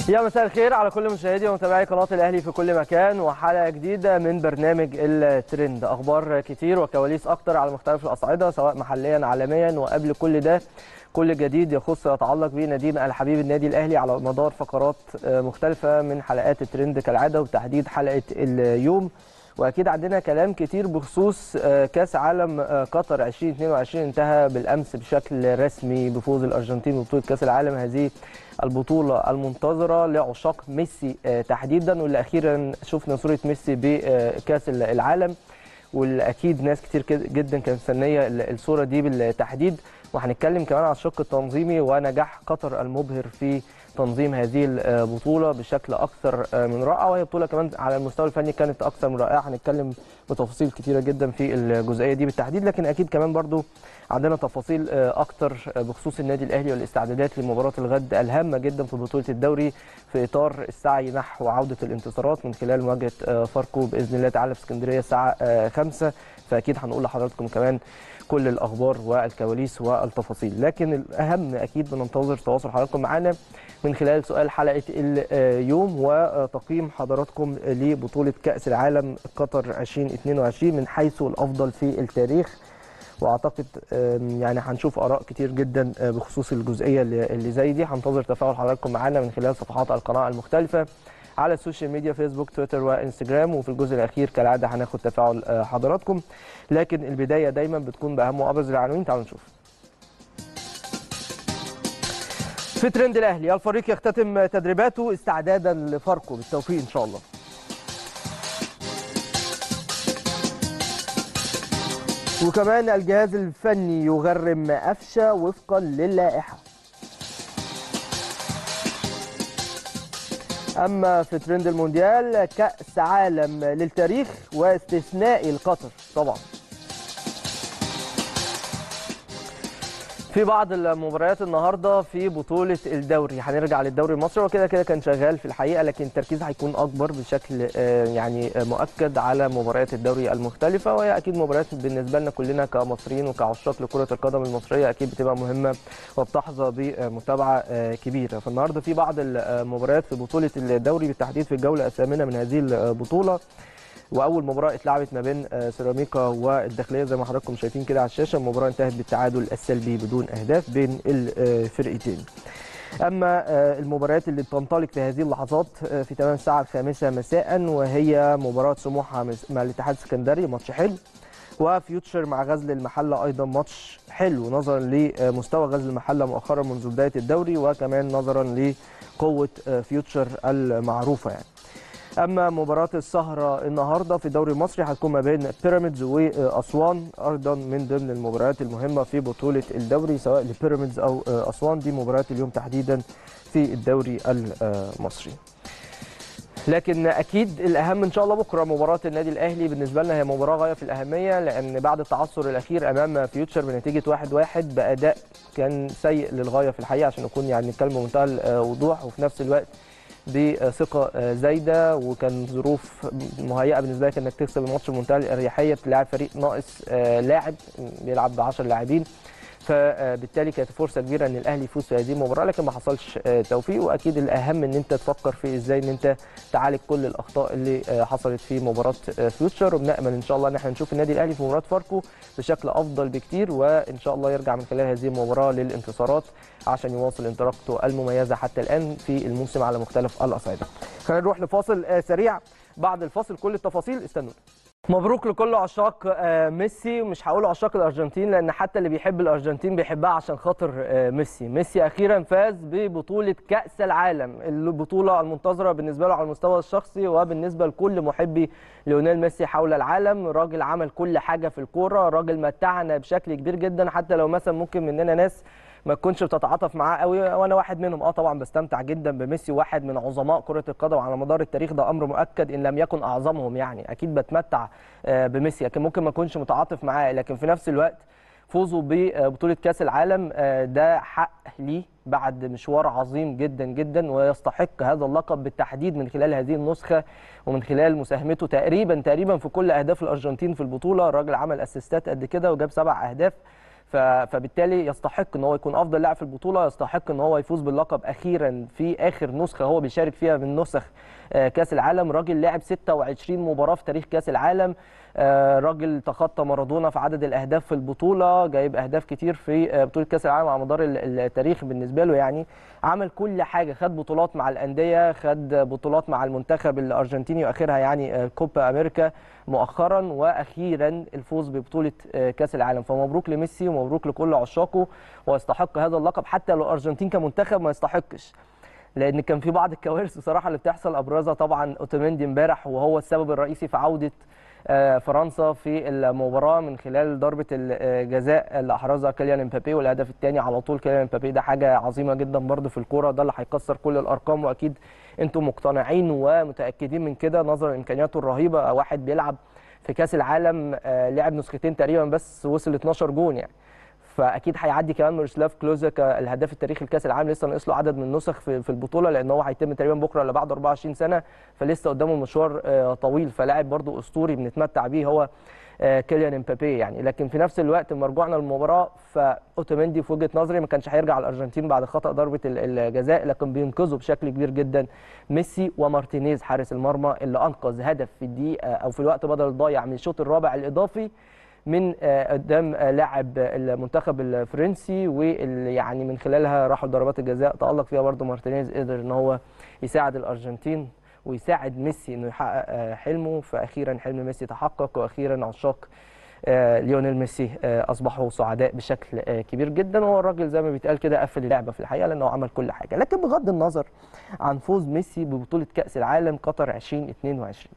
يا مساء الخير على كل مشاهدي ومتابعي قناه الاهلي في كل مكان وحلقه جديده من برنامج الترند اخبار كتير وكواليس اكتر على مختلف الاصعده سواء محليا عالميا وقبل كل ده كل جديد يخص يتعلق بنادين الحبيب النادي الاهلي على مدار فقرات مختلفه من حلقات الترند كالعاده وبتحديد حلقه اليوم واكيد عندنا كلام كتير بخصوص كاس عالم قطر 2022 انتهى بالامس بشكل رسمي بفوز الارجنتين ببطوله كاس العالم هذه البطوله المنتظره لعشاق ميسي تحديدا واللي اخيرا شفنا صوره ميسي بكاس العالم واللي اكيد ناس كتير جدا كانت مستنيه الصوره دي بالتحديد وهنتكلم كمان عن الشق التنظيمي ونجاح قطر المبهر في تنظيم هذه البطوله بشكل اكثر من رائع وهي بطوله كمان على المستوى الفني كانت اكثر من رائعه هنتكلم بتفاصيل كثيره جدا في الجزئيه دي بالتحديد لكن اكيد كمان برضو عندنا تفاصيل اكتر بخصوص النادي الاهلي والاستعدادات لمباراه الغد الهامه جدا في بطوله الدوري في اطار السعي نحو عوده الانتصارات من خلال مواجهه فاركو باذن الله تعالى في اسكندريه الساعه 5 فاكيد هنقول لحضراتكم كمان كل الاخبار والكواليس والتفاصيل لكن الاهم اكيد بننتظر تواصل حضراتكم معانا من خلال سؤال حلقه اليوم وتقييم حضراتكم لبطوله كاس العالم قطر 2022 من حيث الافضل في التاريخ واعتقد يعني هنشوف اراء كتير جدا بخصوص الجزئيه اللي زي دي هنتظر تفاعل حضراتكم معانا من خلال صفحات القناه المختلفه على السوشيال ميديا فيسبوك تويتر وانستجرام وفي الجزء الاخير كالعاده هناخد تفاعل حضراتكم لكن البدايه دايما بتكون باهم وابرز العناوين تعالوا نشوف في ترند الاهلي الفريق يختتم تدريباته استعدادا لفاركو بالتوفيق ان شاء الله وكمان الجهاز الفني يغرم قفشه وفقا للائحه اما في ترند المونديال كاس عالم للتاريخ واستثنائي القطر طبعا في بعض المباريات النهارده في بطوله الدوري هنرجع للدوري المصري وكده كده كان شغال في الحقيقه لكن التركيز هيكون اكبر بشكل يعني مؤكد على مباريات الدوري المختلفه وهي اكيد مباريات بالنسبه لنا كلنا كمصريين وكعشاق لكره القدم المصريه اكيد بتبقى مهمه وبتحظى بمتابعه كبيره فالنهارده في بعض المباريات في بطوله الدوري بالتحديد في الجوله الثامنه من هذه البطوله واول مباراه اتلعبت ما بين سيراميكا والداخليه زي ما حضراتكم شايفين كده على الشاشه المباراه انتهت بالتعادل السلبي بدون اهداف بين الفرقتين اما المباريات اللي بتنطلق في هذه اللحظات في تمام الساعه الخامسه مساء وهي مباراه سموحه مع الاتحاد السكندري ماتش حلو وفيوتشر مع غزل المحله ايضا ماتش حلو نظرا لمستوى غزل المحله مؤخرا منذ بدايه الدوري وكمان نظرا لقوه فيوتشر المعروفه يعني اما مباراه السهره النهارده في الدوري المصري هتكون ما بين بيراميدز واسوان ايضا من ضمن المباريات المهمه في بطوله الدوري سواء لبيراميدز او اسوان دي مباريات اليوم تحديدا في الدوري المصري لكن اكيد الاهم ان شاء الله بكره مباراه النادي الاهلي بالنسبه لنا هي مباراه غايه في الاهميه لان بعد التعثر الاخير امام فيوتشر بنتيجه 1-1 باداء كان سيء للغايه في الحقيقه عشان نكون يعني نتكلم بمنتهى الوضوح وفي نفس الوقت بثقه زايده وكان ظروف مهيئه بالنسبه لك انك تكسب الماتش بمنتهى الاريحيه بتلعب فريق ناقص لاعب بيلعب ب 10 لاعبين فبالتالي كانت فرصه كبيره ان الاهلي يفوز في هذه المباراه لكن ما حصلش توفيق واكيد الاهم ان انت تفكر في ازاي ان انت تعالج كل الاخطاء اللي حصلت في مباراه فيوتشر وبنامل ان شاء الله ان احنا نشوف النادي الاهلي في مباراه فاركو بشكل افضل بكتير وان شاء الله يرجع من خلال هذه المباراه للانتصارات عشان يواصل انطلاقته المميزه حتى الان في الموسم على مختلف الاصعده. خلينا نروح لفاصل سريع بعد الفاصل كل التفاصيل استنونا. مبروك لكل عشاق ميسي مش هقول عشاق الارجنتين لان حتى اللي بيحب الارجنتين بيحبها عشان خاطر ميسي ميسي اخيرا فاز ببطوله كاس العالم البطوله المنتظره بالنسبه له على المستوى الشخصي وبالنسبه لكل محبي ليونيل ميسي حول العالم راجل عمل كل حاجه في الكوره راجل متعنا بشكل كبير جدا حتى لو مثلا ممكن مننا ناس ما تكونش بتتعاطف معاه قوي وانا واحد منهم اه طبعا بستمتع جدا بميسي واحد من عظماء كره القدم على مدار التاريخ ده امر مؤكد ان لم يكن اعظمهم يعني اكيد بتمتع بميسي لكن ممكن ما اكونش متعاطف معاه لكن في نفس الوقت فوزه ببطوله كاس العالم ده حق ليه بعد مشوار عظيم جدا جدا ويستحق هذا اللقب بالتحديد من خلال هذه النسخه ومن خلال مساهمته تقريبا تقريبا في كل اهداف الارجنتين في البطوله الراجل عمل اسيستات قد كده وجاب سبع اهداف ف- فبالتالي يستحق ان هو يكون افضل لاعب في البطوله يستحق ان هو يفوز باللقب اخيرا في اخر نسخه هو بيشارك فيها من نسخ آه، كاس العالم راجل لعب 26 مباراه في تاريخ كاس العالم آه، راجل تخطى مارادونا في عدد الاهداف في البطوله جايب اهداف كتير في آه، بطوله كاس العالم على مدار ال- التاريخ بالنسبه له يعني عمل كل حاجه خد بطولات مع الانديه خد بطولات مع المنتخب الارجنتيني واخرها يعني آه، كوبا امريكا مؤخرا واخيرا الفوز ببطوله آه، كاس العالم فمبروك لميسي ومبروك لكل عشاقه ويستحق هذا اللقب حتى لو الارجنتين كمنتخب ما يستحقش لان كان في بعض الكوارث بصراحه اللي بتحصل ابرزها طبعا اوتوميندي امبارح وهو السبب الرئيسي في عوده آه، فرنسا في المباراه من خلال ضربه الجزاء اللي احرزها كيليان امبابي والهدف الثاني على طول كيليان امبابي ده حاجه عظيمه جدا برضه في الكوره ده اللي هيكسر كل الارقام واكيد انتم مقتنعين ومتاكدين من كده نظرا لامكانياته الرهيبه واحد بيلعب في كاس العالم آه، لعب نسختين تقريبا بس وصل 12 جون يعني فاكيد هيعدي كمان ميروسلاف كلوزا الهداف التاريخي لكاس العالم لسه ناقص له عدد من النسخ في في البطوله لان هو هيتم تقريبا بكره ولا بعد 24 سنه فلسه قدامه مشوار آه، طويل فلاعب برضو اسطوري بنتمتع بيه هو آه، كيليان امبابي يعني لكن في نفس الوقت لما رجعنا للمباراه فاوتوميندي في وجهه نظري ما كانش هيرجع الارجنتين بعد خطا ضربه ال- الجزاء لكن بينقذوا بشكل كبير جدا ميسي ومارتينيز حارس المرمى اللي انقذ هدف في الدقيقه او في الوقت بدل الضايع من الشوط الرابع الاضافي من آه، قدام آه، لاعب المنتخب الفرنسي واللي يعني من خلالها راحوا ضربات الجزاء تألق فيها برضه مارتينيز قدر ان هو يساعد الارجنتين ويساعد ميسي انه يحقق آه، حلمه فاخيرا حلم ميسي تحقق واخيرا عشاق آه، ليونيل ميسي آه، اصبحوا سعداء بشكل آه، كبير جدا وهو الراجل زي ما بيتقال كده قفل اللعبه في الحقيقه لانه عمل كل حاجه لكن بغض النظر عن فوز ميسي ببطوله كاس العالم قطر 2022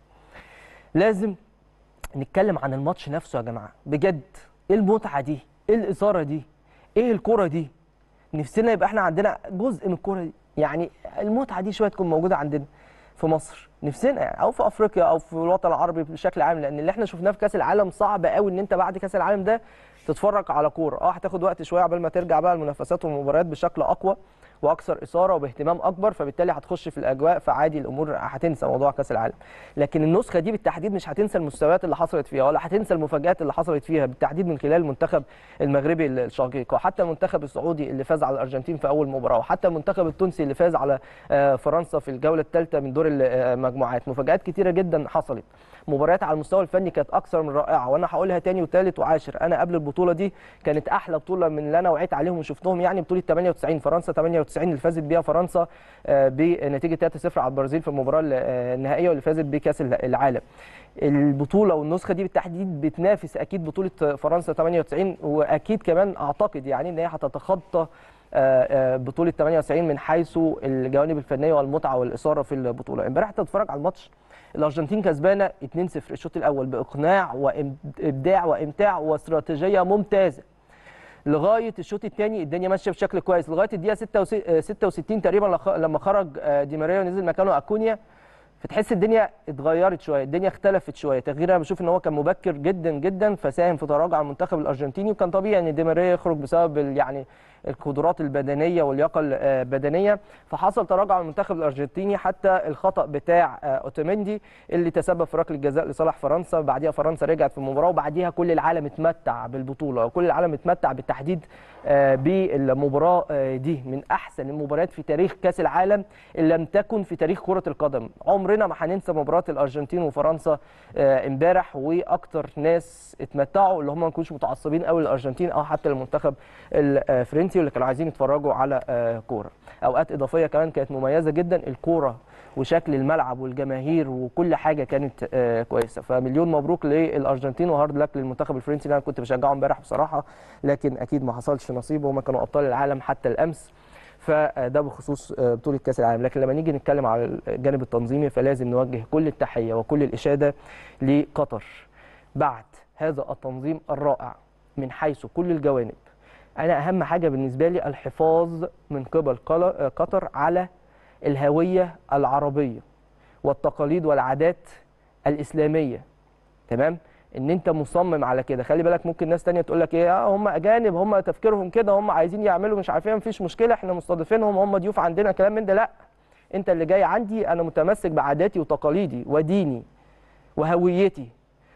لازم نتكلم عن الماتش نفسه يا جماعه بجد ايه المتعه دي ايه الاثاره دي ايه الكره دي نفسنا يبقى احنا عندنا جزء من الكره دي يعني المتعه دي شويه تكون موجوده عندنا في مصر نفسنا يعني او في افريقيا او في الوطن العربي بشكل عام لان اللي احنا شفناه في كاس العالم صعب قوي ان انت بعد كاس العالم ده تتفرج على كوره اه هتاخد وقت شويه عبال ما ترجع بقى المنافسات والمباريات بشكل اقوى واكثر اثاره وباهتمام اكبر فبالتالي هتخش في الاجواء فعادي الامور هتنسى موضوع كاس العالم لكن النسخه دي بالتحديد مش هتنسى المستويات اللي حصلت فيها ولا هتنسى المفاجات اللي حصلت فيها بالتحديد من خلال المنتخب المغربي الشقيق وحتى المنتخب السعودي اللي فاز على الارجنتين في اول مباراه وحتى المنتخب التونسي اللي فاز على آه، فرنسا في الجوله الثالثه من دور المجموعات مفاجات كتيره جدا حصلت مباريات على المستوى الفني كانت اكثر من رائعه وانا هقولها تاني وثالث وعاشر انا قبل البطوله دي كانت احلى بطوله من اللي انا وعيت عليهم وشفتهم يعني بطوله 98 فرنسا 98 اللي فازت بيها فرنسا آه، بنتيجه 3-0 على البرازيل في المباراه النهائيه واللي فازت بكاس العالم البطوله والنسخه دي بالتحديد بتنافس اكيد بطوله فرنسا 98 واكيد كمان اعتقد يعني ان هي هتتخطى آه، آه، بطوله 98 من حيث الجوانب الفنيه والمتعه والاثاره في البطوله امبارح تتفرج على الماتش الارجنتين كسبانه 2-0 الشوط الاول باقناع وابداع وامتاع واستراتيجيه ممتازه لغايه الشوط الثاني الدنيا ماشيه بشكل كويس لغايه الدقيقه 66 تقريبا لخ- لما خرج آه، دي ماريا ونزل مكانه اكونيا فتحس الدنيا اتغيرت شويه الدنيا اختلفت شويه تغيير انا بشوف ان هو كان مبكر جدا جدا فساهم في تراجع المنتخب الارجنتيني وكان طبيعي ان دي ماريا يخرج بسبب ال- يعني القدرات البدنيه واللياقه البدنيه فحصل تراجع المنتخب الارجنتيني حتى الخطا بتاع آه، اوتوميندي اللي تسبب في ركله جزاء لصالح فرنسا بعديها فرنسا رجعت في المباراه وبعديها كل العالم اتمتع بالبطوله وكل العالم اتمتع بالتحديد آه، بالمباراه آه، دي من احسن المباريات في تاريخ كاس العالم ان لم تكن في تاريخ كره القدم عمرنا ما هننسى مباراه الارجنتين وفرنسا آه، امبارح واكتر ناس اتمتعوا اللي هم ما كانوش متعصبين قوي للارجنتين او حتى المنتخب الفرنسي واللي كانوا عايزين يتفرجوا على آه، كوره اوقات اضافيه كمان كانت مميزه جدا الكوره وشكل الملعب والجماهير وكل حاجه كانت آه، كويسه فمليون مبروك للارجنتين وهارد لك للمنتخب الفرنسي اللي انا كنت بشجعه امبارح بصراحه لكن اكيد ما حصلش نصيب وهم كانوا ابطال العالم حتى الامس فده بخصوص آه، بطوله كاس العالم لكن لما نيجي نتكلم على الجانب التنظيمي فلازم نوجه كل التحيه وكل الاشاده لقطر بعد هذا التنظيم الرائع من حيث كل الجوانب انا اهم حاجه بالنسبه لي الحفاظ من قبل قل- قطر على الهويه العربيه والتقاليد والعادات الاسلاميه تمام ان انت مصمم على كده خلي بالك ممكن ناس تانية تقول لك ايه اه هم اجانب هم تفكيرهم كده هم عايزين يعملوا مش عارفين مفيش مشكله احنا مستضيفينهم هم ضيوف عندنا كلام من ده لا انت اللي جاي عندي انا متمسك بعاداتي وتقاليدي وديني وهويتي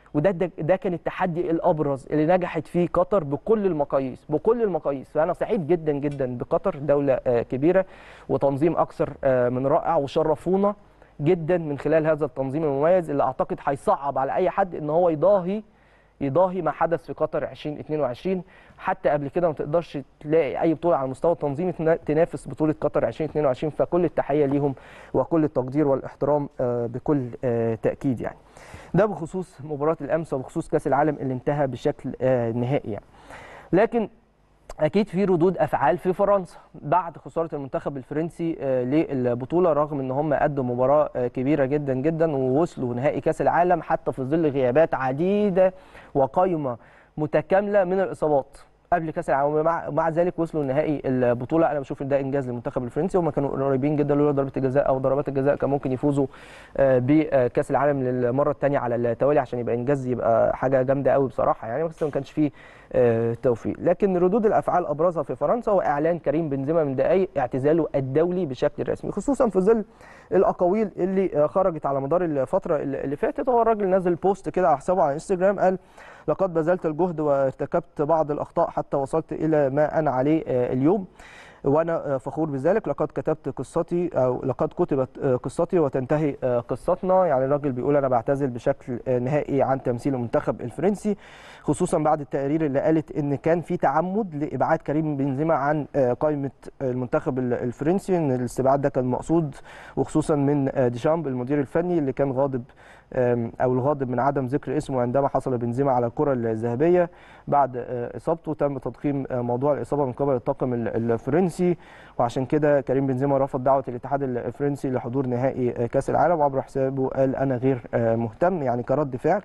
وده ده, ده كان التحدي الابرز اللي نجحت فيه قطر بكل المقاييس بكل المقاييس فانا سعيد جدا جدا بقطر دوله آه، كبيره وتنظيم اكثر آه، من رائع وشرفونا جدا من خلال هذا التنظيم المميز اللي اعتقد هيصعب على اي حد ان هو يضاهي يضاهي ما حدث في قطر 2022 حتى قبل كده ما تقدرش تلاقي اي بطوله على المستوى التنظيمي تنا- تنافس بطوله قطر 2022 فكل التحيه ليهم وكل التقدير والاحترام آه، بكل آه، تاكيد يعني ده بخصوص مباراه الامس وبخصوص كاس العالم اللي انتهى بشكل آه، نهائي يعني لكن اكيد في ردود افعال في فرنسا بعد خساره المنتخب الفرنسي آه، للبطوله رغم ان هم ادوا مباراه آه، كبيره جدا جدا ووصلوا نهائي كاس العالم حتى في ظل غيابات عديده وقائمه متكامله من الاصابات قبل كاس العالم ومع مع ذلك وصلوا نهائي البطوله انا بشوف ان ده انجاز للمنتخب الفرنسي هم كانوا قريبين جدا لولا ضربه الجزاء او ضربات الجزاء كان ممكن يفوزوا آه، بكاس العالم للمره الثانيه على التوالي عشان يبقى انجاز يبقى حاجه جامده قوي بصراحه يعني بس ما كانش فيه آه، توفيق لكن ردود الافعال ابرزها في فرنسا هو اعلان كريم بنزيما من دقائق اعتزاله الدولي بشكل رسمي خصوصا في ظل الاقاويل اللي آه، خرجت على مدار الفتره اللي اللي فاتت هو الراجل نزل بوست كده على حسابه على انستجرام قال لقد بذلت الجهد وارتكبت بعض الاخطاء حتى وصلت الى ما انا عليه آه، اليوم وانا آه، فخور بذلك لقد كتبت قصتي او لقد كتبت آه، قصتي وتنتهي آه، قصتنا يعني الراجل بيقول انا بعتزل بشكل آه، نهائي عن تمثيل المنتخب الفرنسي خصوصا بعد التقارير اللي قالت ان كان في تعمد لابعاد كريم بنزيما عن آه، قائمه المنتخب ال- الفرنسي ان الاستبعاد ده كان مقصود وخصوصا من آه، ديشامب المدير الفني اللي كان غاضب آم، او الغاضب من عدم ذكر اسمه عندما حصل بنزيما على الكره الذهبيه بعد آه، اصابته تم تضخيم آه، موضوع الاصابه من قبل الطاقم ال- الفرنسي وعشان كده كريم بنزيما رفض دعوه الاتحاد الفرنسي لحضور نهائي آه، كاس العالم وعبر حسابه قال انا غير آه، مهتم يعني كرد فعل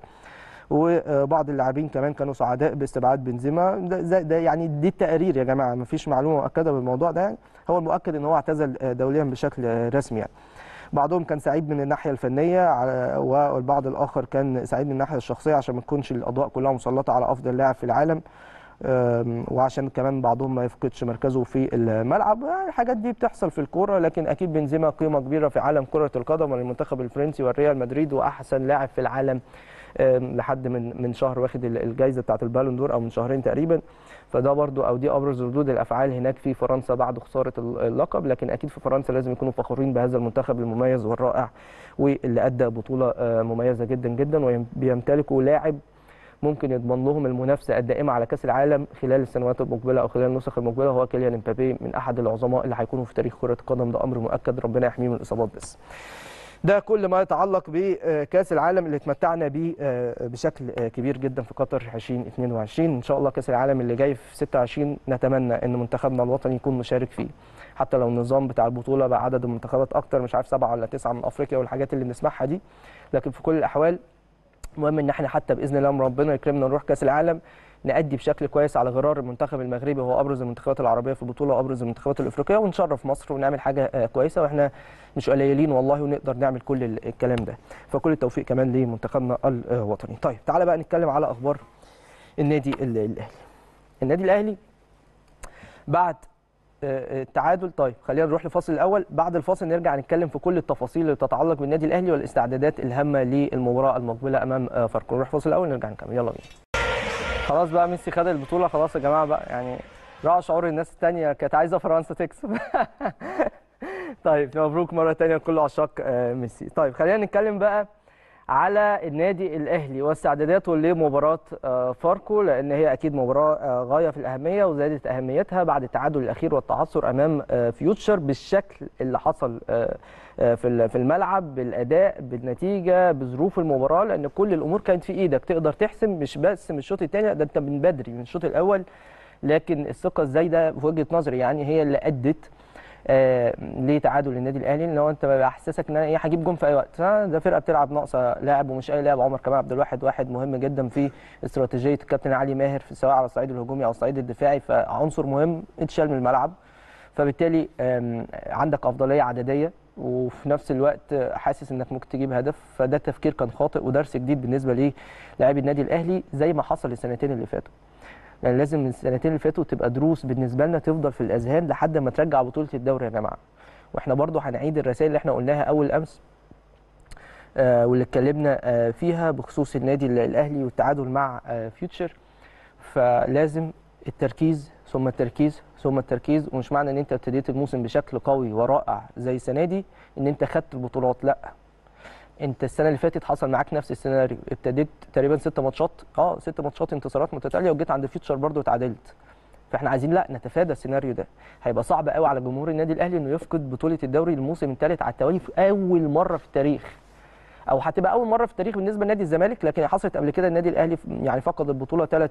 وبعض اللاعبين كمان كانوا سعداء باستبعاد بنزيما ده, ده, ده يعني دي التقارير يا جماعه ما فيش معلومه مؤكده بالموضوع ده يعني هو المؤكد ان هو اعتزل آه، دوليا بشكل آه، رسمي يعني بعضهم كان سعيد من الناحيه الفنيه على- والبعض الاخر كان سعيد من الناحيه الشخصيه عشان ما تكونش الاضواء كلها مسلطه على افضل لاعب في العالم أم، وعشان كمان بعضهم ما يفقدش مركزه في الملعب يعني الحاجات دي بتحصل في الكوره لكن اكيد بنزيما قيمه كبيره في عالم كره القدم وللمنتخب الفرنسي والريال مدريد واحسن لاعب في العالم أم، لحد من من شهر واخد ال- الجائزه بتاعه البالون دور او من شهرين تقريبا فده برضو او دي ابرز ردود الافعال هناك في فرنسا بعد خساره ال- اللقب لكن اكيد في فرنسا لازم يكونوا فخورين بهذا المنتخب المميز والرائع واللي ادى بطوله آه، مميزه جدا جدا وبيمتلكوا لاعب ممكن يضمن لهم المنافسه الدائمه على كاس العالم خلال السنوات المقبله او خلال النسخ المقبله هو كيليان امبابي من احد العظماء اللي هيكونوا في تاريخ كره القدم ده امر مؤكد ربنا يحميه من الاصابات بس. ده كل ما يتعلق بكاس العالم اللي اتمتعنا بيه آه، بشكل آه، كبير جدا في قطر 2022 ان شاء الله كاس العالم اللي جاي في 26 نتمنى ان منتخبنا الوطني يكون مشارك فيه حتى لو النظام بتاع البطوله بقى عدد المنتخبات اكتر مش عارف سبعه ولا تسعه من افريقيا والحاجات اللي بنسمعها دي لكن في كل الاحوال المهم ان احنا حتى باذن الله لما ربنا يكرمنا نروح كاس العالم نأدي بشكل كويس على غرار المنتخب المغربي هو ابرز المنتخبات العربيه في البطوله وابرز المنتخبات الافريقيه ونشرف مصر ونعمل حاجه آه، كويسه واحنا مش قليلين والله ونقدر نعمل كل ال- الكلام ده فكل التوفيق كمان لمنتخبنا الوطني طيب تعالى بقى نتكلم على اخبار النادي ال- الاهلي النادي الاهلي بعد آه، التعادل طيب خلينا نروح للفاصل الاول بعد الفاصل نرجع نتكلم في كل التفاصيل اللي تتعلق بالنادي الاهلي والاستعدادات الهامه للمباراه المقبله امام آه، فاركو نروح فاصل الاول نرجع نكمل يلا بينا خلاص بقى ميسي خد البطوله خلاص يا جماعه بقى يعني راح شعور الناس الثانيه كانت عايزه فرنسا تكسب طيب مبروك مره ثانيه لكل عشاق آه، ميسي طيب خلينا نتكلم بقى على النادي الاهلي واستعداداته لمباراه آه، فاركو لان هي اكيد مباراه آه، غايه في الاهميه وزادت اهميتها بعد التعادل الاخير والتعثر امام آه، فيوتشر بالشكل اللي حصل آه، آه، في ال- في الملعب بالاداء بالنتيجه بظروف المباراه لان كل الامور كانت في ايدك تقدر تحسم مش بس من الشوط الثاني ده انت من بدري من الشوط الاول لكن الثقه الزايده في وجهه نظري يعني هي اللي ادت آه، لتعادل النادي الاهلي ان هو انت بيحسسك ان انا ايه هجيب جون في اي وقت ها، ده فرقه بتلعب ناقصه لاعب ومش اي لاعب عمر كمال عبد الواحد واحد مهم جدا في استراتيجيه الكابتن علي ماهر في سواء على الصعيد الهجومي او الصعيد الدفاعي فعنصر مهم اتشال من الملعب فبالتالي آم، عندك افضليه عدديه وفي نفس الوقت حاسس انك ممكن تجيب هدف فده تفكير كان خاطئ ودرس جديد بالنسبه للاعبي النادي الاهلي زي ما حصل السنتين اللي فاتوا يعني لازم السنتين اللي فاتوا تبقى دروس بالنسبه لنا تفضل في الاذهان لحد ما ترجع بطوله الدوري يا جماعه واحنا برضو هنعيد الرسائل اللي احنا قلناها اول امس آه، واللي اتكلمنا آه، فيها بخصوص النادي ال- الاهلي والتعادل مع آه، فيوتشر فلازم التركيز ثم التركيز ثم التركيز ومش معنى ان انت ابتديت الموسم بشكل قوي ورائع زي السنه دي ان انت خدت البطولات لا انت السنه اللي فاتت حصل معاك نفس السيناريو ابتديت تقريبا ست ماتشات اه ست ماتشات انتصارات متتاليه وجيت عند فيوتشر برضو اتعادلت فاحنا عايزين لا نتفادى السيناريو ده هيبقى صعب قوي على جمهور النادي الاهلي انه يفقد بطوله الدوري الموسم الثالث على التوالي في اول مره في التاريخ او هتبقى اول مره في التاريخ بالنسبه لنادي الزمالك لكن حصلت قبل كده النادي الاهلي يعني فقد البطوله ثلاث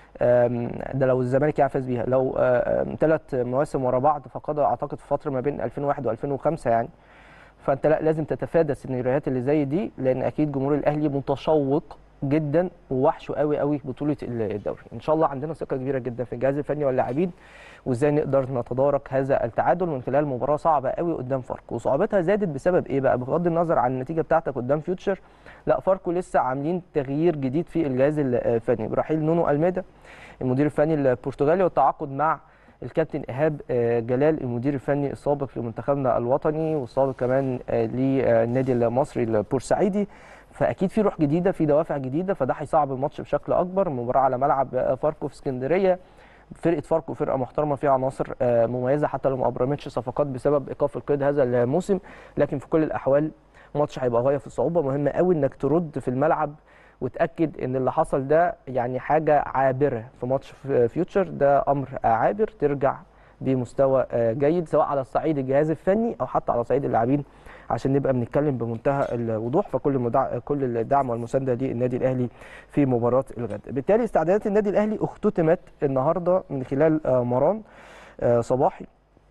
ده لو الزمالك يعني فاز بيها لو ثلاث مواسم ورا بعض فقدها اعتقد في فتره ما بين 2001 و2005 يعني فانت لا لازم تتفادى السيناريوهات اللي زي دي لان اكيد جمهور الاهلي متشوق جدا ووحشه قوي قوي بطوله الدوري ان شاء الله عندنا ثقه كبيره جدا في الجهاز الفني واللاعبين وازاي نقدر نتدارك هذا التعادل من خلال مباراه صعبه قوي قدام فاركو وصعوبتها زادت بسبب ايه بقى بغض النظر عن النتيجه بتاعتك قدام فيوتشر لا فاركو لسه عاملين تغيير جديد في الجهاز الفني برحيل نونو الميدا المدير الفني البرتغالي والتعاقد مع الكابتن ايهاب جلال المدير الفني السابق لمنتخبنا الوطني والسابق كمان للنادي المصري البورسعيدي فاكيد في روح جديده في دوافع جديده فده هيصعب الماتش بشكل اكبر المباراه على ملعب فاركو في اسكندريه فرقه فاركو فرقه محترمه فيها عناصر مميزه حتى لو ما ابرمتش صفقات بسبب ايقاف القيد هذا الموسم لكن في كل الاحوال ماتش هيبقى غايه في الصعوبه مهم قوي انك ترد في الملعب وتاكد ان اللي حصل ده يعني حاجه عابره في ماتش فيوتشر ده امر عابر ترجع بمستوى جيد سواء على الصعيد الجهاز الفني او حتى على صعيد اللاعبين عشان نبقى بنتكلم بمنتهى الوضوح فكل مدع... كل الدعم والمسانده للنادي الاهلي في مباراه الغد بالتالي استعدادات النادي الاهلي اختتمت النهارده من خلال مران صباحي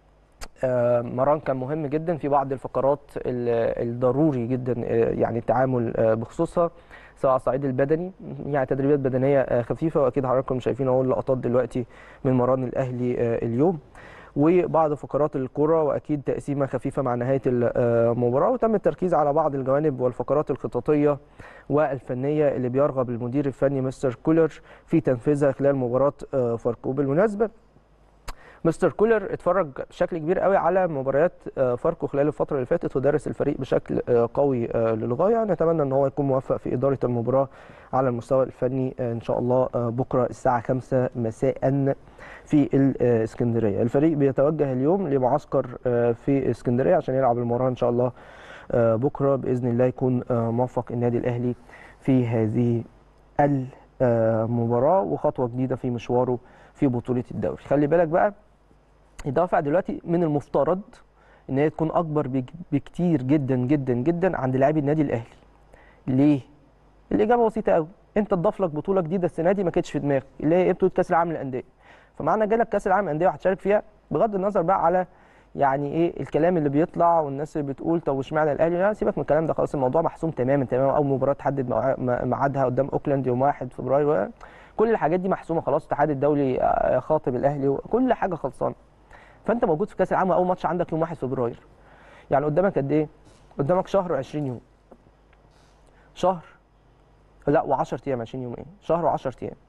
مران كان مهم جدا في بعض الفقرات الضروري جدا يعني التعامل بخصوصها سواء على الصعيد البدني يعني تدريبات بدنيه خفيفه واكيد حضراتكم شايفين اهو اللقطات دلوقتي من مران الاهلي اليوم وبعض فقرات الكرة واكيد تقسيمه خفيفه مع نهايه المباراه وتم التركيز على بعض الجوانب والفقرات الخططيه والفنيه اللي بيرغب المدير الفني مستر كولر في تنفيذها خلال مباراه فاركو بالمناسبه مستر كولر اتفرج بشكل كبير قوي على مباريات فاركو خلال الفتره اللي فاتت ودرس الفريق بشكل قوي للغايه نتمنى ان هو يكون موفق في اداره المباراه على المستوى الفني ان شاء الله بكره الساعه 5 مساء في الاسكندريه الفريق بيتوجه اليوم لمعسكر في اسكندريه عشان يلعب المباراه ان شاء الله بكره باذن الله يكون موفق النادي الاهلي في هذه المباراه وخطوه جديده في مشواره في بطوله الدوري خلي بالك بقى الدوافع دلوقتي من المفترض ان هي تكون اكبر بكتير جدا جدا جدا عند لاعبي النادي الاهلي ليه الاجابه بسيطه قوي انت تضاف لك بطوله جديده السنه دي ما كانتش في دماغك اللي هي بطوله كاس العالم للانديه فمعنى جالك كاس العالم للانديه وهتشارك فيها بغض النظر بقى على يعني ايه الكلام اللي بيطلع والناس اللي بتقول طب واشمعنى الاهلي لا سيبك من الكلام ده خلاص الموضوع محسوم تماما تماما اول مباراه تحدد ميعادها قدام اوكلاند يوم 1 فبراير كل الحاجات دي محسومه خلاص الاتحاد الدولي خاطب الاهلي وكل حاجه خلصانه فانت موجود في كاس العالم اول ماتش عندك يوم 1 فبراير يعني قدامك قد ايه قدامك شهر و20 يوم شهر لا و10 ايام 20 يوم ايه شهر و10 ايام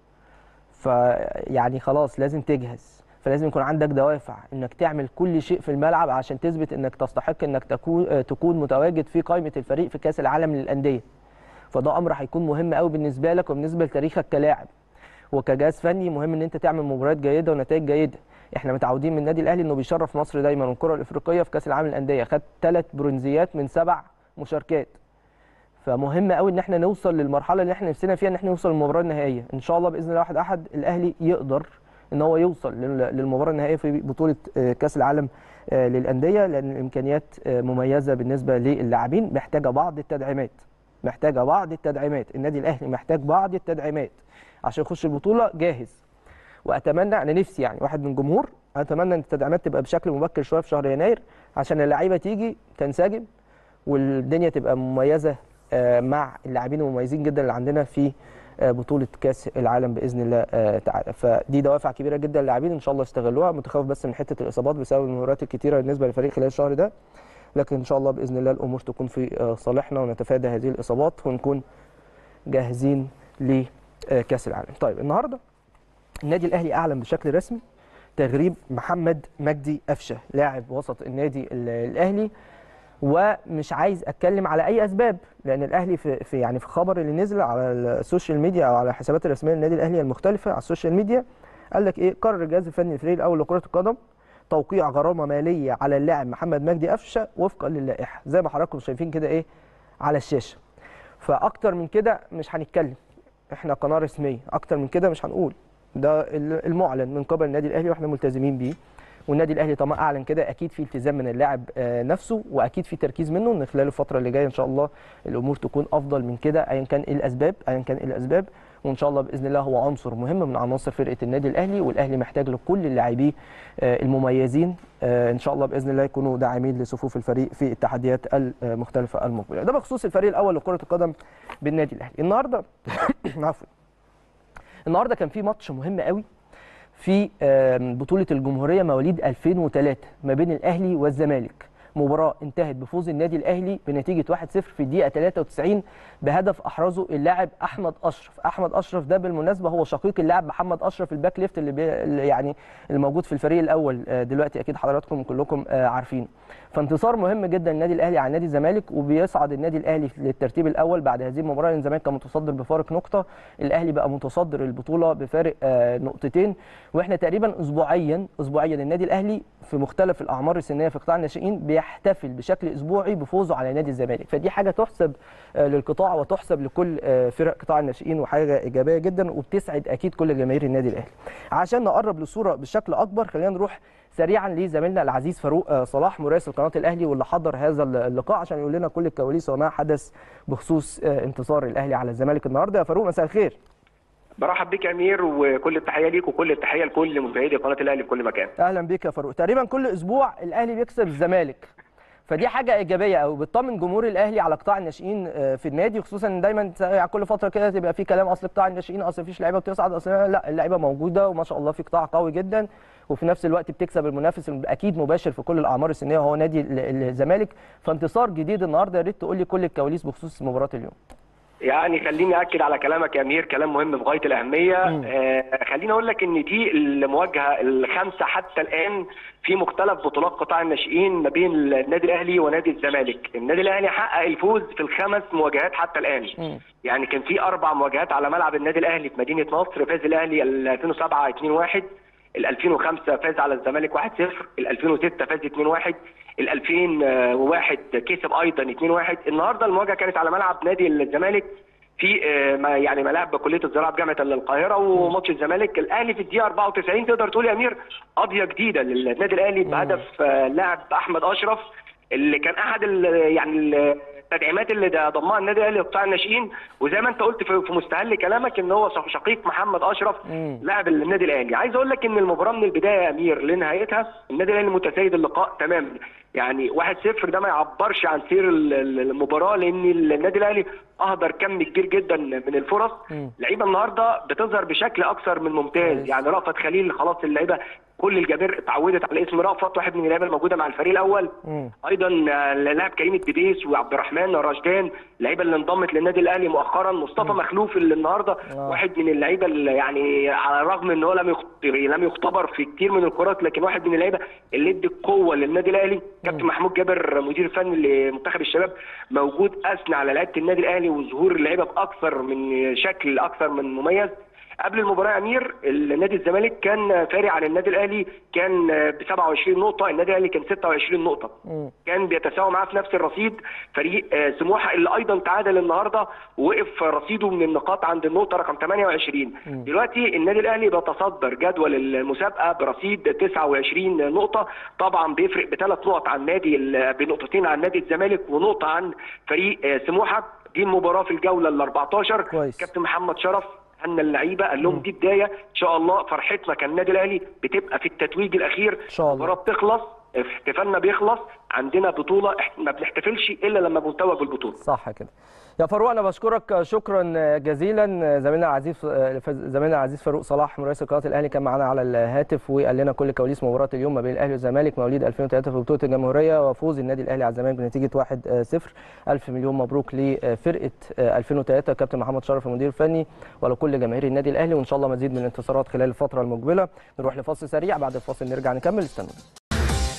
فيعني خلاص لازم تجهز فلازم يكون عندك دوافع انك تعمل كل شيء في الملعب عشان تثبت انك تستحق انك تكون تكون متواجد في قائمه الفريق في كاس العالم للانديه فده امر هيكون مهم قوي بالنسبه لك وبالنسبه لتاريخك كلاعب وكجهاز فني مهم ان انت تعمل مباريات جيده ونتائج جيده احنا متعودين من النادي الاهلي انه بيشرف مصر دايما والكره الافريقيه في كاس العالم للانديه خد ثلاث برونزيات من سبع مشاركات فمهم قوي ان احنا نوصل للمرحله اللي احنا نفسنا فيها ان احنا نوصل للمباراه النهائيه ان شاء الله باذن الله واحد احد الاهلي يقدر ان هو يوصل للمباراه النهائيه في بطوله كاس العالم للانديه لان الامكانيات مميزه بالنسبه للاعبين محتاجه بعض التدعيمات محتاجه بعض التدعيمات النادي الاهلي محتاج بعض التدعيمات عشان يخش البطوله جاهز واتمنى انا نفسي يعني واحد من الجمهور اتمنى ان التدعيمات تبقى بشكل مبكر شويه في شهر يناير عشان اللعيبه تيجي تنسجم والدنيا تبقى مميزه مع اللاعبين المميزين جدا اللي عندنا في بطوله كاس العالم باذن الله تعالى فدي دوافع كبيره جدا للاعبين ان شاء الله يستغلوها متخوف بس من حته الاصابات بسبب المباريات الكتيره بالنسبه للفريق خلال الشهر ده لكن ان شاء الله باذن الله الامور تكون في صالحنا ونتفادى هذه الاصابات ونكون جاهزين لكاس العالم طيب النهارده النادي الاهلي اعلن بشكل رسمي تغريب محمد مجدي قفشه لاعب وسط النادي الاهلي ومش عايز اتكلم على اي اسباب لان الاهلي في, في يعني في خبر اللي نزل على السوشيال ميديا او على الحسابات الرسميه للنادي الاهلي المختلفه على السوشيال ميديا قال لك ايه قرر الجهاز الفني الفريق الاول لكره القدم توقيع غرامه ماليه على اللاعب محمد مجدي قفشه وفقا للائحه زي ما حضراتكم شايفين كده ايه على الشاشه فاكتر من كده مش هنتكلم احنا قناه رسميه اكتر من كده مش هنقول ده المعلن من قبل النادي الاهلي واحنا ملتزمين بيه والنادي الاهلي طالما اعلن كده اكيد في التزام من اللاعب نفسه واكيد في تركيز منه ان خلال الفتره اللي جايه ان شاء الله الامور تكون افضل من كده ايا كان ايه الاسباب ايا كان ايه الاسباب وان شاء الله باذن الله هو عنصر مهم من عناصر فرقه النادي الاهلي والاهلي محتاج لكل اللاعبين المميزين ان شاء الله باذن الله يكونوا داعمين لصفوف الفريق في التحديات المختلفه المقبله ده بخصوص الفريق الاول لكره القدم بالنادي الاهلي النهارده عفوا النهارده كان في ماتش مهم قوي في بطوله الجمهوريه مواليد 2003 ما بين الاهلي والزمالك مباراه انتهت بفوز النادي الاهلي بنتيجه 1-0 في الدقيقه 93 بهدف احرزه اللاعب احمد اشرف احمد اشرف ده بالمناسبه هو شقيق اللاعب محمد اشرف الباك ليفت اللي, بي يعني الموجود في الفريق الاول دلوقتي اكيد حضراتكم كلكم عارفين فانتصار مهم جدا النادي الاهلي على نادي الزمالك وبيصعد النادي الاهلي للترتيب الاول بعد هذه المباراه لان الزمالك كان متصدر بفارق نقطه الاهلي بقى متصدر البطوله بفارق نقطتين واحنا تقريبا اسبوعيا اسبوعيا النادي الاهلي في مختلف الاعمار السنيه في قطاع الناشئين بيحتفل بشكل اسبوعي بفوزه على نادي الزمالك فدي حاجه تحسب للقطاع وتحسب لكل فرق قطاع الناشئين وحاجه ايجابيه جدا وبتسعد اكيد كل جماهير النادي الاهلي عشان نقرب للصوره بشكل اكبر خلينا نروح سريعا لزميلنا العزيز فاروق صلاح مراسل قناه الاهلي واللي حضر هذا اللقاء عشان يقول لنا كل الكواليس وما حدث بخصوص انتصار الاهلي على الزمالك النهارده يا فاروق مساء الخير برحب بك يا امير وكل التحيه ليك وكل التحيه لكل مشاهدي قناه الاهلي في كل مكان اهلا بك يا فاروق تقريبا كل اسبوع الاهلي بيكسب الزمالك فدي حاجه ايجابيه قوي بتطمن جمهور الاهلي على قطاع الناشئين في النادي خصوصا ان دايما كل فتره كده تبقى في كلام اصل قطاع الناشئين اصل مفيش لعيبه بتصعد اصل لا اللعيبه موجوده وما شاء الله في قطاع قوي جدا وفي نفس الوقت بتكسب المنافس اكيد مباشر في كل الاعمار السنيه وهو نادي الزمالك فانتصار جديد النهارده يا ريت تقول لي كل الكواليس بخصوص مباراه اليوم يعني خليني اكد على كلامك يا امير كلام مهم بغايه الاهميه آه خليني اقول لك ان دي المواجهه الخامسه حتى الان في مختلف بطولات قطاع الناشئين ما بين النادي الاهلي ونادي الزمالك النادي الاهلي حقق الفوز في الخمس مواجهات حتى الان م. يعني كان في اربع مواجهات على ملعب النادي الاهلي في مدينه نصر فاز الاهلي 2007 2-1 ال 2005 فاز على الزمالك 1-0 ال 2006 فاز 2-1 ال 2001 كسب ايضا 2-1 النهارده المواجهه كانت على ملعب نادي الزمالك في يعني ملاعب كليه الزراعه بجامعه القاهره وماتش الزمالك الاهلي في الدقيقه 94 تقدر تقول يا امير قضيه جديده للنادي الاهلي بهدف لاعب احمد اشرف اللي كان احد يعني التدعيمات اللي ضمها النادي الاهلي لقطاع الناشئين وزي ما انت قلت في مستهل كلامك ان هو شقيق محمد اشرف لاعب النادي الاهلي عايز اقول لك ان المباراه من البدايه يا امير لنهايتها النادي الاهلي متسيد اللقاء تماما يعني 1-0 ده ما يعبرش عن سير المباراه لان النادي الاهلي اهدر كم كبير جدا من الفرص لعيبه النهارده بتظهر بشكل اكثر من ممتاز يعني رأفت خليل خلاص اللعيبه كل الجماهير اتعودت على اسم رأفت واحد من اللعيبه الموجوده مع الفريق الاول مم. ايضا اللاعب كريم الدبيس وعبد الرحمن رشدان اللعيبه اللي انضمت للنادي الاهلي مؤخرا مصطفى مم. مخلوف اللي النهارده آه. واحد من اللعيبه اللي يعني على الرغم ان هو لم لم يختبر في كتير من الكرات لكن واحد من اللعيبه اللي ادى القوه للنادي الاهلي كابتن محمود جابر مدير الفني لمنتخب الشباب موجود اثنى على لعيبه النادي الاهلي وظهور اللعيبه باكثر من شكل اكثر من مميز قبل المباراه يا امير النادي الزمالك كان فارق عن النادي الاهلي كان ب 27 نقطه النادي الاهلي كان 26 نقطه م. كان بيتساوى معاه في نفس الرصيد فريق سموحه اللي ايضا تعادل النهارده ووقف رصيده من النقاط عند النقطه رقم 28 م. دلوقتي النادي الاهلي بيتصدر جدول المسابقه برصيد 29 نقطه طبعا بيفرق بثلاث نقط عن نادي بنقطتين عن نادي الزمالك ونقطه عن فريق سموحه دي المباراه في الجوله ال 14 كويس. كابتن محمد شرف هن اللعيبه قال لهم دي بدايه ان شاء الله فرحتنا كالنادي الاهلي بتبقى في التتويج الاخير ان شاء الله المباراه بتخلص احتفالنا بيخلص عندنا بطوله ما بنحتفلش الا لما بنتوج بالبطوله صح كده يا فاروق انا بشكرك شكرا جزيلا زميلنا العزيز زميلنا العزيز فاروق صلاح مراسل قناه الاهلي كان معانا على الهاتف وقال لنا كل كواليس مباراه اليوم ما بين الاهلي والزمالك مواليد 2003 في بطوله الجمهوريه وفوز النادي الاهلي على الزمالك بنتيجه 1-0 الف مليون مبروك لفرقه 2003 كابتن محمد شرف المدير الفني ولكل جماهير النادي الاهلي وان شاء الله مزيد من الانتصارات خلال الفتره المقبله نروح لفاصل سريع بعد الفاصل نرجع نكمل استنوا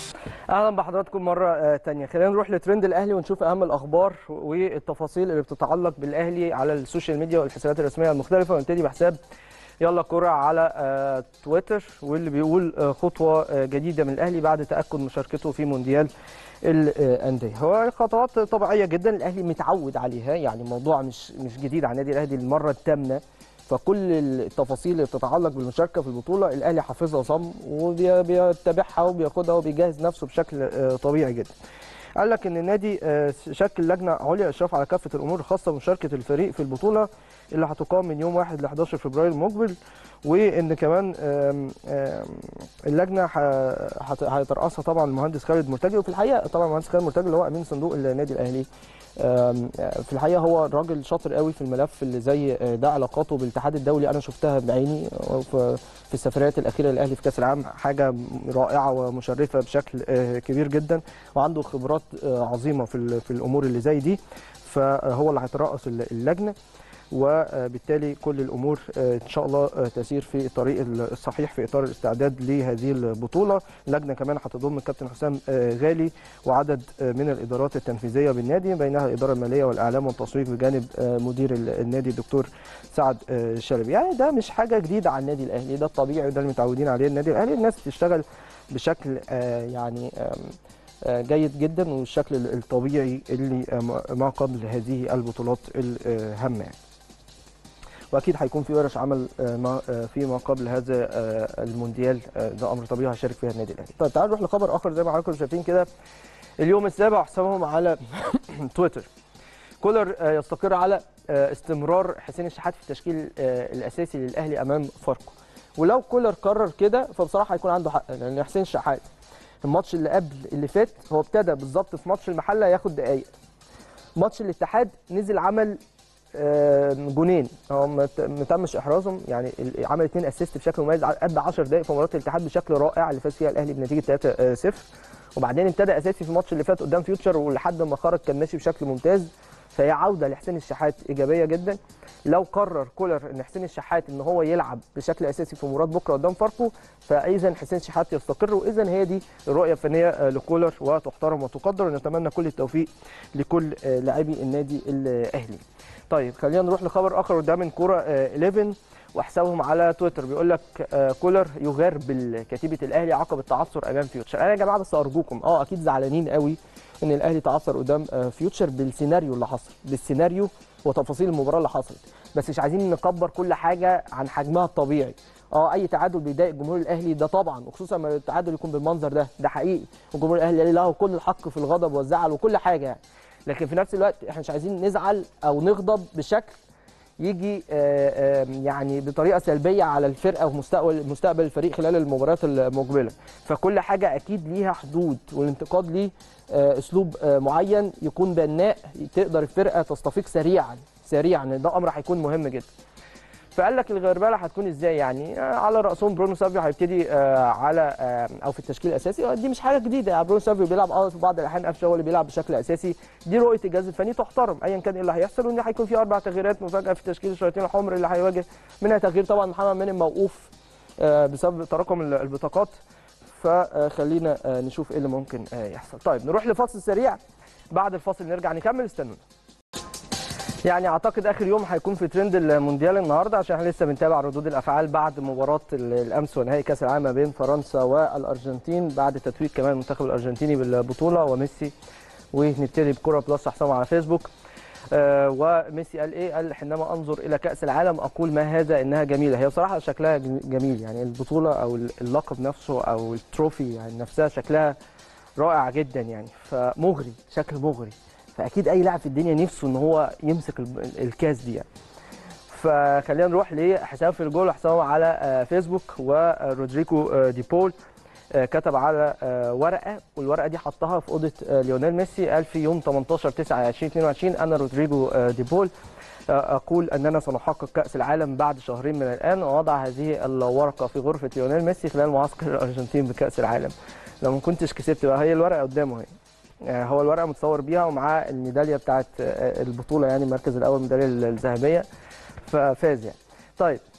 اهلا بحضراتكم مره آه، تانية خلينا نروح لترند الاهلي ونشوف اهم الاخبار والتفاصيل اللي بتتعلق بالاهلي على السوشيال ميديا والحسابات الرسميه المختلفه ونبتدي بحساب يلا كرة على آه، تويتر واللي بيقول آه، خطوه آه، جديده من الاهلي بعد تاكد مشاركته في مونديال الانديه هو خطوات طبيعيه جدا الاهلي متعود عليها يعني الموضوع مش مش جديد على النادي الاهلي المره الثامنه فكل التفاصيل اللي بتتعلق بالمشاركه في البطوله الاهلي حافظها صم وبيتابعها وبياخدها وبيجهز نفسه بشكل آه، طبيعي جدا. قال لك ان النادي آه، شكل لجنه عليا اشراف على كافه الامور الخاصه بمشاركه الفريق في البطوله اللي هتقام من يوم 1 ل 11 فبراير المقبل وان كمان آم، آم، اللجنه ح- هت- هيترأسها طبعا المهندس خالد مرتجي وفي الحقيقه طبعا المهندس خالد مرتجي اللي هو امين صندوق النادي الاهلي آم، في الحقيقه هو راجل شاطر قوي في الملف اللي زي ده علاقاته بالاتحاد الدولي انا شفتها بعيني في في السفريات الاخيره للاهلي في كاس العالم حاجه رائعه ومشرفه بشكل آه، كبير جدا وعنده خبرات آه، عظيمه في ال- في الامور اللي زي دي فهو اللي هيترأس اللجنه وبالتالي كل الامور آه، ان شاء الله آه، تسير في الطريق الصحيح في اطار الاستعداد لهذه البطوله اللجنه كمان هتضم الكابتن حسام آه، غالي وعدد آه، من الادارات التنفيذيه بالنادي بينها الاداره الماليه والاعلام والتسويق بجانب آه، مدير ال- النادي الدكتور سعد آه، شلبي يعني ده مش حاجه جديده على النادي الاهلي ده الطبيعي وده اللي متعودين عليه النادي الاهلي الناس بتشتغل بشكل آه، يعني آم، آه، جيد جدا والشكل الطبيعي اللي آه، ما- ما قبل هذه البطولات الهامه يعني. واكيد هيكون في ورش عمل آه، ما آه، فيما قبل هذا آه، المونديال آه، ده امر طبيعي هيشارك فيها النادي الاهلي. طيب تعالوا نروح لخبر اخر زي ما حضراتكم شايفين كده اليوم السابع حسابهم على تويتر كولر آه، يستقر على آه، استمرار حسين الشحات في التشكيل آه، الاساسي للاهلي امام فاركو ولو كولر قرر كده فبصراحه هيكون عنده حق لان حسين الشحات الماتش اللي قبل اللي فات هو ابتدى بالظبط في ماتش المحله ياخد دقائق ماتش الاتحاد نزل عمل آه، جونين هو ما ت- ما تمش احرازهم يعني ال- عمل اثنين اسيست بشكل مميز قد 10 دقائق في مباراه الاتحاد بشكل رائع اللي فاز فيها الاهلي بنتيجه 3-0 وبعدين ابتدى اساسي في الماتش اللي فات قدام فيوتشر ولحد ما خرج كان ماشي بشكل ممتاز فهي عوده لحسين الشحات ايجابيه جدا لو قرر كولر ان حسين الشحات ان هو يلعب بشكل اساسي في مباراه بكره قدام فاركو فاذا حسين الشحات يستقر واذا هي دي الرؤيه الفنيه آه، لكولر وتحترم وتقدر ونتمنى كل التوفيق لكل آه، لاعبي النادي الاهلي طيب خلينا نروح لخبر اخر وده من كوره آه، 11 وحسابهم على تويتر بيقول لك آه، كولر يغار بالكتيبه الاهلي عقب التعثر امام فيوتشر انا يا جماعه بس ارجوكم اه اكيد زعلانين قوي ان الاهلي تعثر قدام آه، فيوتشر بالسيناريو اللي حصل بالسيناريو وتفاصيل المباراه اللي حصلت بس مش عايزين نكبر كل حاجه عن حجمها الطبيعي اه اي تعادل بيضايق الجمهور الاهلي ده طبعا وخصوصا لما التعادل يكون بالمنظر ده ده حقيقي والجمهور الاهلي له كل الحق في الغضب والزعل وكل حاجه يعني لكن في نفس الوقت احنا مش عايزين نزعل او نغضب بشكل يجي آه، آه، يعني بطريقه سلبيه على الفرقه ومستقبل مستقبل الفريق خلال المباريات المقبله فكل حاجه اكيد ليها حدود والانتقاد ليه آه، اسلوب آه، معين يكون بناء تقدر الفرقه تستفيق سريعا سريعا ده امر هيكون مهم جدا فقال لك الغربله هتكون ازاي يعني آه، على راسهم برونو سافيو هيبتدي آه، على آه، او في التشكيل الاساسي آه، دي مش حاجه جديده يعني برونو سافيو بيلعب اه في بعض الاحيان قفشه هو اللي بيلعب بشكل اساسي دي رؤيه الجهاز الفني تحترم ايا كان ايه اللي هيحصل وان هيكون في اربع تغييرات مفاجاه في تشكيل الشياطين الحمر اللي هيواجه منها تغيير طبعا محمد منعم موقوف آه، بسبب تراكم ال- البطاقات فخلينا آه، نشوف ايه اللي ممكن آه، يحصل طيب نروح لفاصل سريع بعد الفاصل نرجع نكمل استنونا يعني اعتقد اخر يوم هيكون في ترند المونديال النهارده عشان احنا لسه بنتابع ردود الافعال بعد مباراه ال- الامس ونهائي كاس العالم ما بين فرنسا والارجنتين بعد تتويج كمان المنتخب الارجنتيني بالبطوله وميسي ونبتدي بكره بلس حسام على فيسبوك آه وميسي قال ايه قال حينما انظر الى كاس العالم اقول ما هذا انها جميله هي بصراحه شكلها جم- جميل يعني البطوله او اللقب نفسه او التروفي يعني نفسها شكلها رائع جدا يعني فمغري شكل مغري فاكيد اي لاعب في الدنيا نفسه ان هو يمسك ال- الكاس دي يعني فخلينا نروح لحساب في الجول حسابه على آه، فيسبوك ورودريجو آه، دي بول آه، كتب على آه، ورقه والورقه دي حطها في اوضه آه، ليونيل ميسي قال في يوم 18 9 2022 انا رودريجو آه، دي بول آه، اقول اننا سنحقق كاس العالم بعد شهرين من الان ووضع هذه الورقه في غرفه ليونيل ميسي خلال معسكر الارجنتين بكاس العالم لو ما كنتش كسبت بقى هي الورقه قدامه اهي آه، هو الورقه متصور بيها ومعاه الميداليه بتاعت آه، البطوله يعني المركز الاول الميداليه الذهبيه ففاز يعني طيب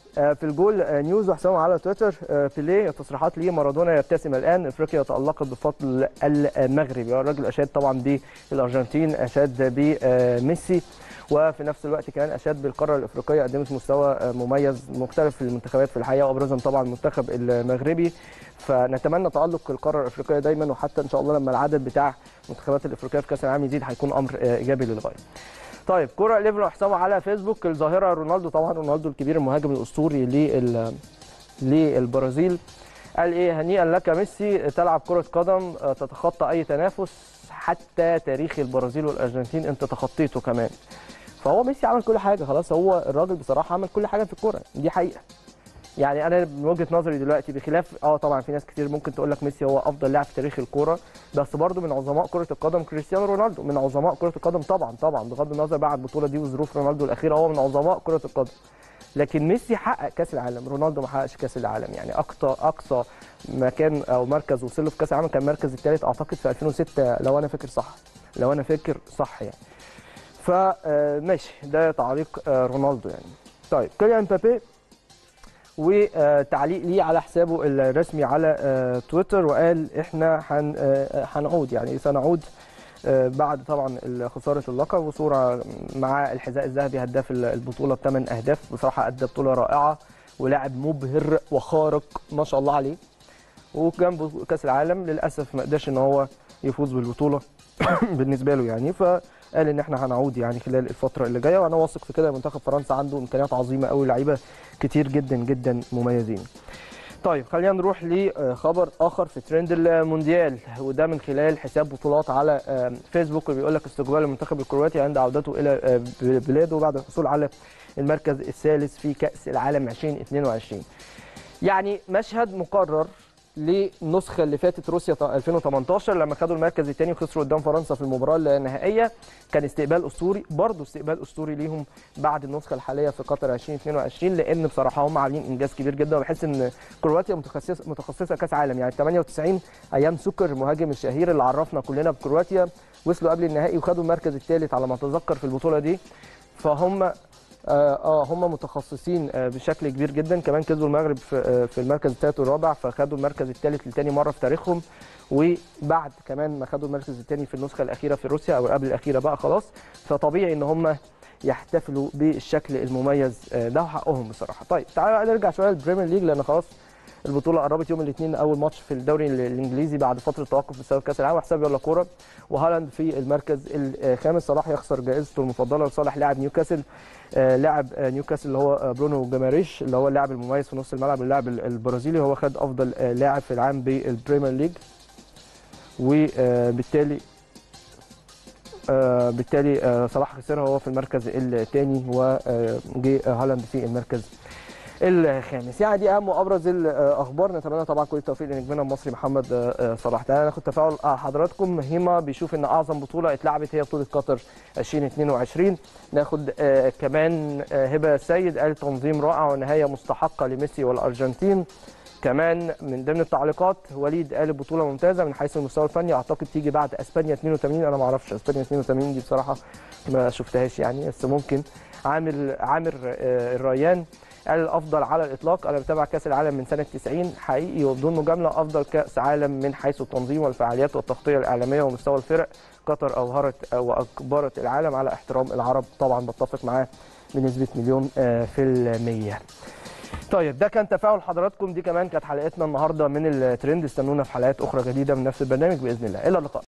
آه، في الجول آه، نيوز وحسام على تويتر آه، بيليه تصريحات ليه مارادونا يبتسم الان افريقيا تالقت بفضل المغرب يعني الراجل اشاد طبعا بالارجنتين اشاد بميسي وفي نفس الوقت كمان اشاد بالقاره الافريقيه قدمت مستوى آه، مميز مختلف في المنتخبات في الحقيقه وابرزهم طبعا المنتخب المغربي فنتمنى تالق القاره الافريقيه دايما وحتى ان شاء الله لما العدد بتاع المنتخبات الافريقيه في كاس العالم يزيد هيكون امر آه، ايجابي للغايه طيب كرة ليفرو حسابه على فيسبوك الظاهرة رونالدو طبعا رونالدو الكبير المهاجم الأسطوري لل للبرازيل قال ايه هنيئا لك ميسي تلعب كرة قدم آه، تتخطى أي تنافس حتى تاريخ البرازيل والأرجنتين أنت تخطيته كمان فهو ميسي عمل كل حاجة خلاص هو الراجل بصراحة عمل كل حاجة في الكورة دي حقيقة يعني انا من وجهه نظري دلوقتي بخلاف اه طبعا في ناس كتير ممكن تقول لك ميسي هو افضل لاعب في تاريخ الكوره بس برضه من عظماء كره القدم كريستيانو رونالدو من عظماء كره القدم طبعا طبعا بغض النظر بقى عن البطوله دي وظروف رونالدو الاخيره هو من عظماء كره القدم لكن ميسي حقق كاس العالم رونالدو ما حققش كاس العالم يعني اقصى اقصى مكان او مركز وصل له في كاس العالم كان المركز الثالث اعتقد في 2006 لو انا فاكر صح لو انا فاكر صح يعني فماشي ده تعليق آه، رونالدو يعني طيب كيليان مبابي وتعليق ليه على حسابه الرسمي على آه، تويتر وقال احنا هن- آه، هنعود يعني سنعود آه، بعد طبعا خساره اللقب وصوره مع الحذاء الذهبي هداف البطوله بثمان اهداف بصراحه ادى بطوله رائعه ولاعب مبهر وخارق ما شاء الله عليه وجنبه كاس العالم للاسف ما قدرش ان هو يفوز بالبطوله بالنسبه له يعني فقال ان احنا هنعود يعني خلال الفتره اللي جايه وانا واثق في كده منتخب فرنسا عنده امكانيات عظيمه قوي لعيبه كتير جدا جدا مميزين طيب خلينا نروح لخبر اخر في ترند المونديال وده من خلال حساب بطولات على آه، فيسبوك اللي بيقول لك استقبال المنتخب الكرواتي عند عودته الى آه، بلاده بعد الحصول على المركز الثالث في كاس العالم 2022 يعني مشهد مقرر للنسخه اللي فاتت روسيا 2018 لما خدوا المركز الثاني وخسروا قدام فرنسا في المباراه النهائيه كان استقبال اسطوري برضه استقبال اسطوري ليهم بعد النسخه الحاليه في قطر 2022 لان بصراحه هم عاملين انجاز كبير جدا وبحس ان كرواتيا متخصصه متخصصه كاس عالم يعني 98 ايام سكر المهاجم الشهير اللي عرفنا كلنا بكرواتيا وصلوا قبل النهائي وخدوا المركز الثالث على ما اتذكر في البطوله دي فهم اه آه، هم متخصصين آه بشكل كبير جدا كمان كسبوا المغرب في, آه في المركز الثالث والرابع فخدوا المركز الثالث لتاني مره في تاريخهم وبعد كمان ما خدوا المركز الثاني في النسخه الاخيره في روسيا او قبل الاخيره بقى خلاص فطبيعي ان هم يحتفلوا بالشكل المميز آه ده حقهم بصراحه طيب تعالوا بقى نرجع شويه للبريمير ليج لان خلاص البطوله قربت يوم الاثنين اول ماتش في الدوري الانجليزي بعد فتره توقف بسبب كاس العالم وحساب يلا كوره وهالاند في المركز الخامس صلاح يخسر جائزته المفضله لصالح لاعب نيوكاسل آه، لاعب آه، نيوكاسل اللي هو آه، برونو جاماريش اللي هو اللاعب المميز في نص الملعب اللاعب ال- البرازيلي هو خد افضل آه، لاعب في العام بالبريمير ليج وبالتالي آه، بالتالي آه، صلاح خسرها هو في المركز الثاني وجي هالاند في المركز الخامس يعني دي اهم وابرز الاخبار نتمنى طبعا كل التوفيق لنجمنا المصري محمد آه، آه، صلاح تعالى ناخد تفاعل آه، حضراتكم هيما بيشوف ان اعظم بطوله اتلعبت هي بطوله قطر 2022 ناخد آه، كمان آه، هبه سيد قال تنظيم رائع ونهايه مستحقه لميسي والارجنتين كمان من ضمن التعليقات وليد قال بطوله ممتازه من حيث المستوى الفني اعتقد تيجي بعد اسبانيا 82 انا ما اعرفش اسبانيا 82 دي بصراحه ما شفتهاش يعني بس ممكن عامر عامر آه، الريان قال الافضل على الاطلاق انا بتابع كاس العالم من سنه 90 حقيقي وبدون مجامله افضل كاس عالم من حيث التنظيم والفعاليات والتغطيه الاعلاميه ومستوى الفرق قطر اوهرت واجبرت العالم على احترام العرب طبعا بتفق معاه بنسبه مليون آه، في الميه طيب ده كان تفاعل حضراتكم دي كمان كانت حلقتنا النهارده من الترند استنونا في حلقات اخرى جديده من نفس البرنامج باذن الله الى اللقاء